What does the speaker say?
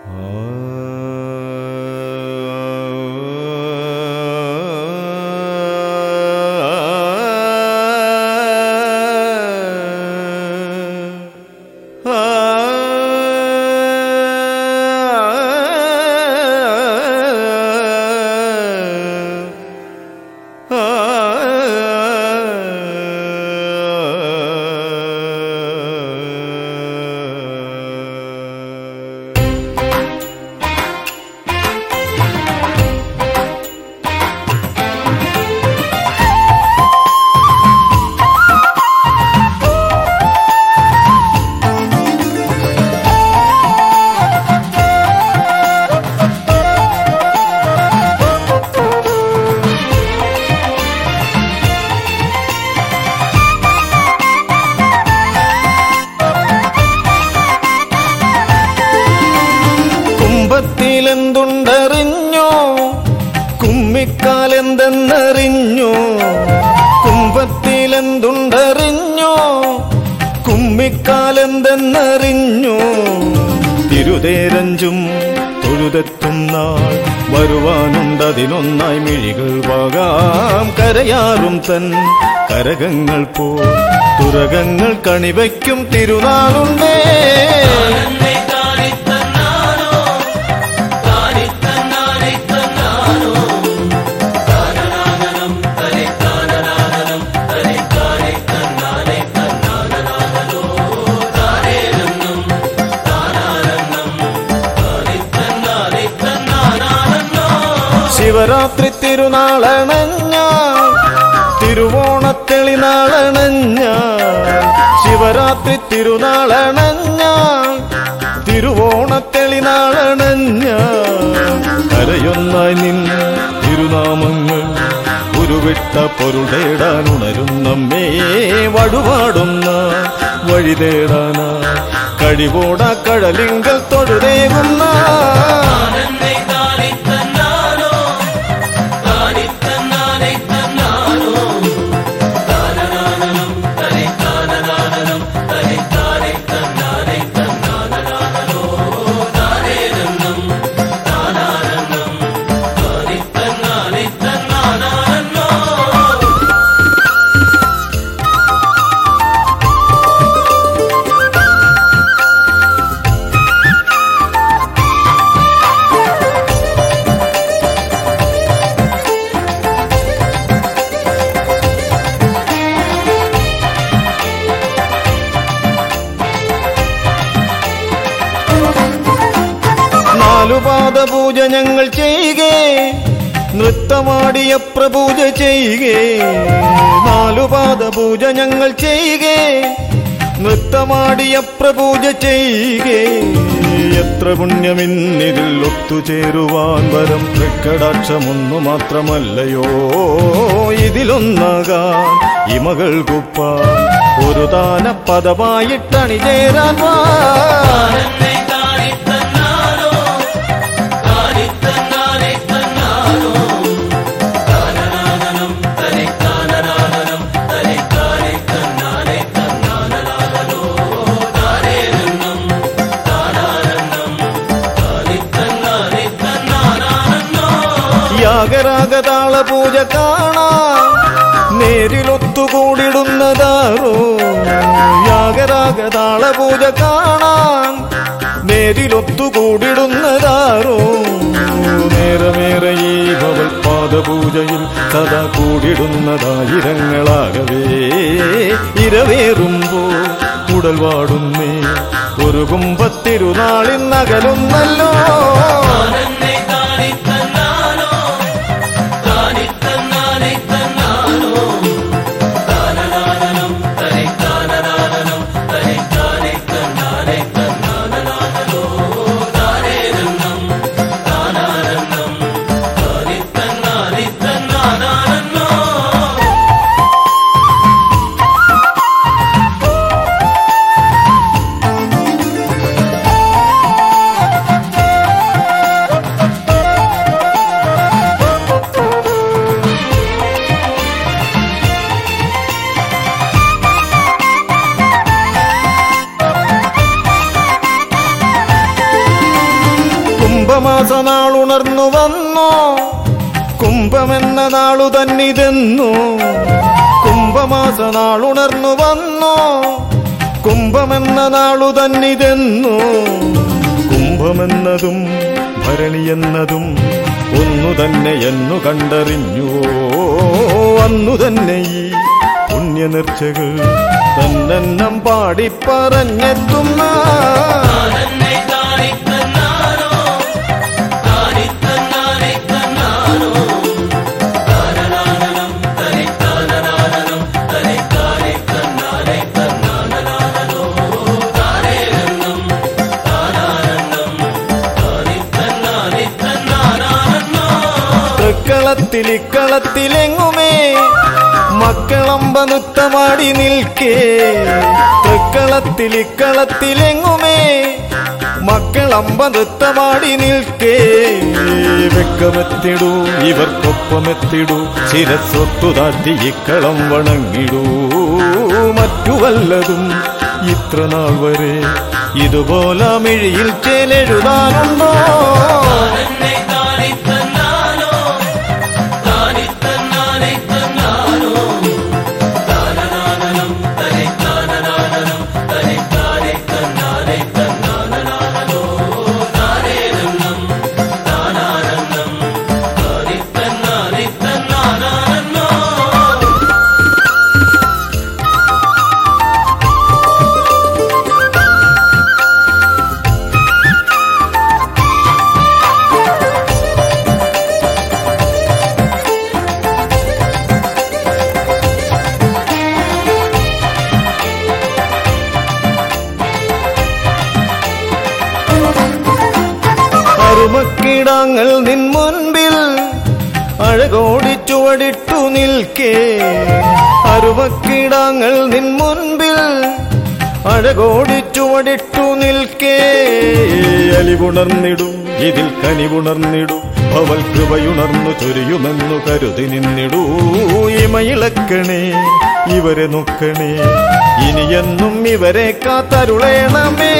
കുംഭത്തിലെന്തുണ്ടറിഞ്ഞോ കുമ്മിക്കാലെന്തെന്നറിഞ്ഞോ കുംഭത്തിലെന്തുണ്ടറിഞ്ഞോ കുമ്മിക്കാലെന്തെന്നറിഞ്ഞോ തിരുതേരഞ്ചും തൊഴുതെത്തും നാൾ വരുവാനുണ്ടതിനൊന്നായി മിഴികൾ വാകാം കരയാറും തൻ കരകങ്ങൾ പോ തുരകങ്ങൾ കണിവയ്ക്കും തിരുനാളുണ്ടേ ശിവരാത്രി തിരുനാളണഞ്ഞ തിരുവോണത്തെളി നാളണഞ്ഞ ശിവരാത്രി തിരുനാളണഞ്ഞ തിരുവോണത്തെളി നാളണഞ്ഞ കരയൊന്നായി നിൻ തിരുനാമങ്ങൾ ഉരുവിട്ട പൊരുടേടാൻ ഉണരുന്നമ്മേ വടുപാടുന്ന വഴി തേടാന കഴിവോട കഴലിങ്കൽ തൊഴുതേകുന്ന നാലുപാദ പൂജ ഞങ്ങൾ ചെയ്യുകേ നൃത്തമാടിയ പ്രപൂജ ചെയ്യുകേ നാലുപാദ പൂജ ഞങ്ങൾ ചെയ്യുകേ നൃത്തമാടിയ പ്രപൂജ ചെയ്യുകേ എത്ര പുണ്യമിന്നിതിൽ ഒത്തുചേരുവാൻ വരം തൃക്കടാക്ഷമൊന്നു മാത്രമല്ലയോ ഇതിലൊന്നാകാൻ ഇമകൾ കുപ്പാൻ ഒരു ദാന പദമായിട്ടണിചേരാൻ വാ യാഗരാഗതാള പൂജ കാണാം നേരിലൊത്തുകൂടിടുന്നതാരോ യാഗരാഗതാള പൂജ കാണാം നേരിലൊത്തുകൂടിടുന്നതാരോ നേരമേറെ ഈ ഭവൽ പാദപൂജയിൽ സദാ കൂടിടുന്നതായിരങ്ങളാകവേ ഇരവേറുമ്പോ ഉടൽ വാടുന്നേ ഒരു കുമ്പത്തിരുനാളിന്നകലുന്നല്ലോ കുംഭമാസ നാളുണർന്നു വന്നോ കുംഭമെന്ന നാളു തന്നിതെന്നു കുംഭമാസ നാളുണർന്നു വന്നോ കുംഭമെന്ന നാളു തന്നിതെന്നു കുംഭമെന്നതും ഭരണി എന്നതും ഒന്നു തന്നെ എന്നു കണ്ടറിഞ്ഞുവോ അന്നു തന്നെ ഈ പുണ്യനർച്ചകൾ തന്നെന്നം പാടിപ്പറഞ്ഞെത്തുന്ന തൃക്കളത്തിലിക്കളത്തിലെങ്ങുമേ മക്കളമ്പ നൃത്തമാടി നിൽക്കേ തൃക്കളത്തിലിക്കളത്തിലെങ്ങുമേ മക്കളമ്പ നൃത്തമാടി നിൽക്കേ വെക്കമെത്തിടൂ ഇവർക്കൊപ്പമെത്തിടൂ ശിരസ്വത്തു താഴ്ത്തി ഇക്കളം വണങ്ങിടൂ മറ്റു വല്ലതും ഇത്ര നാൾ വരെ ഇതുപോലെ മിഴിയിൽ ചേലെഴുതാനുണ്ടോ അരുമക്കിടാങ്ങൾ നിൻ മുൻപിൽ അഴകോടി ചുവടിട്ടു നിൽക്കേ അരുമക്കിടാങ്ങൾ നിൻ മുൻപിൽ അഴകോടി ചുവടിട്ടു നിൽക്കേ അലിവുണർന്നിടും ഇതിൽ കനിവുണർന്നിടും അവൾ കൃപയുണർന്നു ചൊരിയുമെന്നു കരുതി നിന്നിടൂ ഇമയിളക്കണേ ഇവരെ നോക്കണേ ഇനിയെന്നും ഇവരെ കാത്തരുളേണമേ